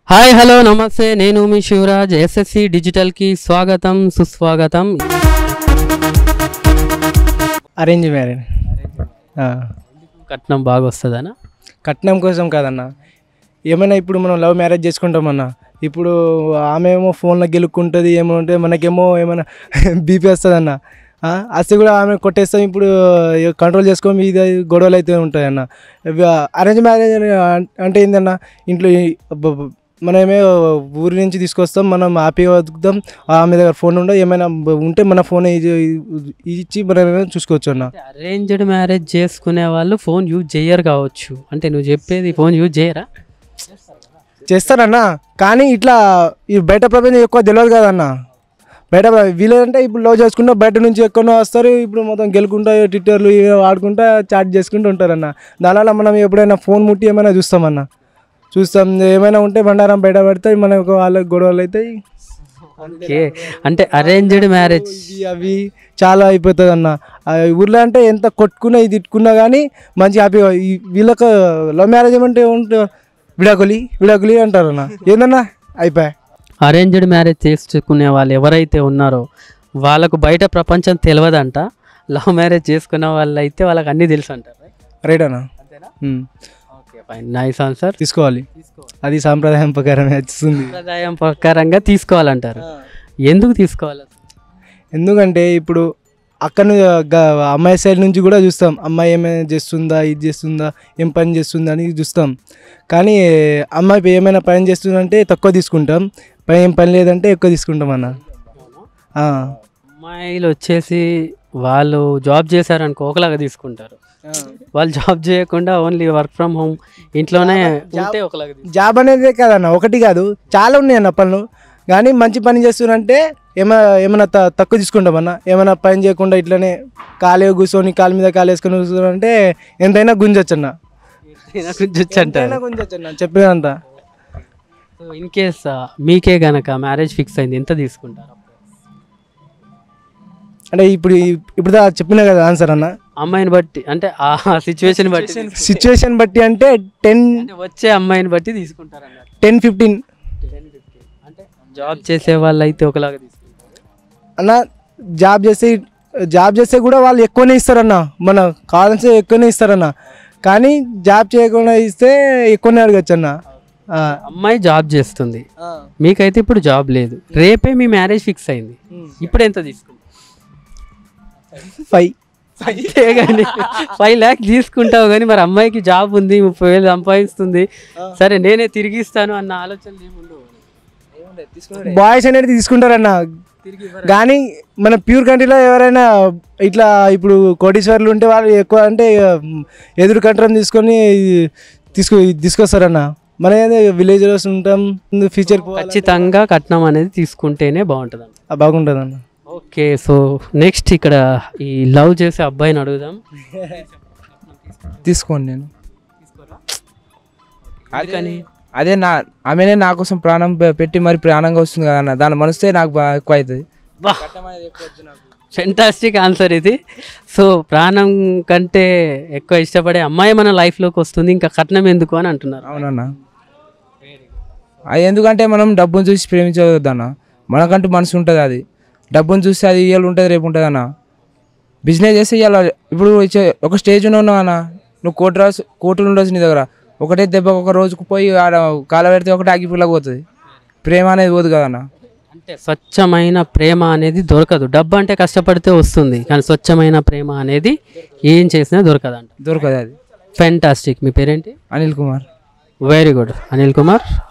Hi hello నమస్తే నేను మీ Shivraj SSC డిజిటల్కి స్వాగతం సుస్వాగతం అరేంజ్ మ్యారేజ్ కట్నం బాగా వస్తుందనా కట్నం కోసం కాదన్న ఏమైనా ఇప్పుడు మనం లవ్ మ్యారేజ్ చేసుకుంటామన్న ఇప్పుడు ఆమె ఏమో ఫోన్లో గెలుక్కుంటుంది ఏమో ఉంటే మనకేమో ఏమైనా బీపీ వస్తుంది అన్న అస్తే కూడా ఆమె కొట్టేస్తాం ఇప్పుడు కంట్రోల్ చేసుకోమి ఇది గొడవలు అయితే ఉంటాయి అన్న అరేంజ్ మ్యారేజ్ అంటే ఏందన్న ఇంట్లో ఈ- బ- బ- మనమే ఊరి నుంచి తీసుకొస్తాం మనం హ్యాపీగా బతుకుతాం ఆమె దగ్గర ఫోన్ ఉండవు ఏమైనా బ- ఉంటే మన ఫోన్ ఇచ్చి మనం చూసుకోవచ్చు అన్న అరేంజ్డ్ మ్యారేజ్ చేసుకునే వాళ్ళు ఫోన్ యూజ్ చేయరు కావచ్చు అంటే నువ్వు చెప్పేది ఫోన్ యూజ్ చేయరా చేస్తారన్న కానీ ఇట్లా ఈ బయట ప్రపంచం ఎక్కువ తెలియదు కదన్న బయట ప్ర- వీళ్ళంటే ఇప్పుడు లవ్ చేసుకుంటా బయట నుంచి ఎక్కడో వస్తారు ఇప్పుడు మొత్తం గెలుకుంటా ట్విట్టర్లు ఇవి వాడుకుంటా చాట్ చేసుకుంటూ ఉంటారన్న దానివల్ల మనం ఎప్పుడైనా ఫోన్ ముట్టి ఏమైనా చూస్తామన్న చూస్తాం ఏమైనా ఉంటే బండారం బయట పడితే మనకు వాళ్ళకి గొడవలు అవుతాయి ఓకే అంటే అరేంజ్డ్ మ్యారేజ్ ఇవి అవి చాలా అయిపోతుంది అన్న ఆ ఊర్లో అంటే ఎంత కొట్టుకున్నా ఇది తిట్టుకున్నా కానీ మంచి హ్యాపీగా ఈ- వీళ్ళకు లవ్ మ్యారేజ్ ఏమంటే ఉంటే విడాకులి విడాకులి అంటారు అన్న ఏందన్నా అయిపోయా అరేంజ్డ్ మ్యారేజ్ చేసుకునే వాళ్ళు ఎవరైతే ఉన్నారో వాళ్ళకు బయట ప్రపంచం తెలియదంట లవ్ మ్యారేజ్ చేసుకున్న వాళ్ళు అయితే వాళ్ళకి అన్నీ తెలుసు అంటారు రైట్ అన్న um. Okay fine nice answer తీసుకోవాలి అది సాంప్రదాయం ప్రకారమే వస్తుంది సంప్రదాయం ప్రకారంగా తీసుకోవాలంటారు ఎందుకు తీసుకోవాలి అసలు? ఎందుకంటే ఇప్పుడు అక్కడ ను- గ- అమ్మాయి సైడ్ నుంచి కూడా చూస్తాం అమ్మాయి ఏమైనా చేస్తుందా ఇది చేస్తుందా ఏం పని చేస్తుందా అని చూస్తాం కానీ అమ్మాయి ఏమైనా పని చేస్తుందంటే తక్కువ తీసుకుంటాం పని ఏం పని లేదంటే ఎక్కువ తీసుకుంటాం అన్న ఆ. అమ్మాయిలు వచ్చేసి వాళ్ళు జాబ్ చేశారనుకో ఒకలాగా తీసుకుంటారు వాళ్ళు జాబ్ చేయకుండా ఓన్లీ వర్క్ ఫ్రమ్ హోమ్ ఇంట్లోనే ఉంటే ఒకలాగా తీసుకుంటారు. జాబ్ అనేది కాదన్న ఒకటి కాదు చాలా ఉన్నాయి అన్న పనులు కానీ మంచి పని చేస్తున్నారంటే ఏమైనా ఏమైనా త- తక్కువ తీసుకుంటామన్న ఏమైనా పని చేయకుండా ఇట్లనే ఖాళీగా కూర్చొని కాలు మీద కాలు వేసుకొని కూర్చోనంటే ఎంతైనా గుంజొచ్చు అన్న ఈయన గురించి వచ్చి అంటారు ఎంతైనా గుంజొచ్చు అన్న చెప్పేదంతా సో ఇన్ కేస్ మీకే గనక మ్యారేజ్ ఫిక్స్ అయింది ఎంత తీసుకుంటారు అంటే ఇప్పుడు ఈ- ఇప్పుడు దా చెప్పినా కదా ఆన్సర్ అన్న అమ్మాయిని బట్టి అంటే ఆ సిచ్యువేషన్ బట్టి తీసుకుంటారు. సిచ్యువేషన్ బట్టి అంటే టెన్ అంటే వచ్చే అమ్మాయిని బట్టి తీసుకుంటారు అన్నారు టెన్ ఫిఫ్టీన్ అంటే జాబ్ చేసే వాళ్ళు అయితే ఒకలాగా తీసుకుంటారు అన్న జాబ్ చేస్తే జాబ్ చేస్తే కూడా వాళ్ళు ఎక్కువనే ఇస్తారన్న మన కావాల్సి ఎక్కువనే ఇస్తారన్న కానీ జాబ్ చేయకుండా ఇస్తే ఎక్కువనే అడగచ్చు అన్న ఆ. అమ్మాయి జాబ్ చేస్తుంది మీకైతే ఇప్పుడు జాబ్ లేదు రేపే మీ మ్యారేజ్ ఫిక్స్ అయింది ఇప్పుడు ఎంత తీసుకుంటారు ఫైవ్ అంతేగాని ఫైవ్ ల్యాక్ తీసుకుంటావు కానీ మరి అమ్మాయికి జాబ్ ఉంది ముప్పై వేలు సంపాదిస్తుంది సరే నేనే తిరిగి ఇస్తాను అన్న ఆలోచనలు ఏముండవు బాయ్స్ అనేది తీసుకుంటారన్న కానీ మన ప్యూర్ కంట్రీలో ఎవరైనా ఇట్లా ఇప్పుడు కోటీశ్వర్లు ఉంటే వాళ్ళు ఎక్కువ అంటే ఉమ్, ఎదురు కంట్రం తీసుకొని తీసుకు తీసుకొస్తారన్న మన విలేజ్లో ఉంటాం ఫ్యూచర్ ఖచ్చితంగా కట్నం అనేది తీసుకుంటేనే బాగుంటుంది బాగుంటుంది అన్న ఓకే సో నెక్స్ట్ ఇక్కడ ఈ లవ్ చేసే అబ్బాయిని అడుగుదాం తీసుకోండి నేను కానీ అదే నా ఆమెనే నా కోసం ప్రాణం పె- పెట్టి మరి ప్రాణంగా వస్తుంది కదా అన్న దాని మనస్తే నాకు బాగా ఎక్కువ అవుతుంది వా ఫెంటాస్టిక్ ఆన్సర్ ఇది సో ప్రాణం కంటే ఎక్కువ ఇష్టపడే అమ్మాయి మన లైఫ్లోకి వస్తుంది ఇంకా కట్నం ఎందుకు అని అంటున్నారు అవునన్న అది ఎందుకంటే మనం డబ్బును చూసి ప్రేమించవద్దు అన్న మనకంటూ మనసు ఉంటుంది అది డబ్బును చూస్తే అది ఇవాళ ఉంటుంది రేపు ఉంటుంది అన్న బిజినెస్ చేస్తే ఇవాళ ఇప్పుడు ఇచ్చే- ఒక స్టేజ్ ఉన్నావు అన్న నువ్వు కోటి రాసు కోట్లు ఉండొచ్చు నీ దగ్గర ఒకటే దెబ్బ ఒక రోజుకు పోయి ఆడ కాల పెడితే ఒకటి అగ్గిపుల్లకి పోతుంది ప్రేమ అనేది పోదు కదన్న అంటే స్వచ్ఛమైన ప్రేమ అనేది దొరకదు డబ్బు అంటే కష్టపడితే వస్తుంది కానీ స్వచ్ఛమైన ప్రేమ అనేది ఏం చేసినా దొరకదంట దొరకదు అది ఫెంటాస్టిక్ మీ పేరేంటి అనిల్ కుమార్ వెరీ గుడ్ అనిల్ కుమార్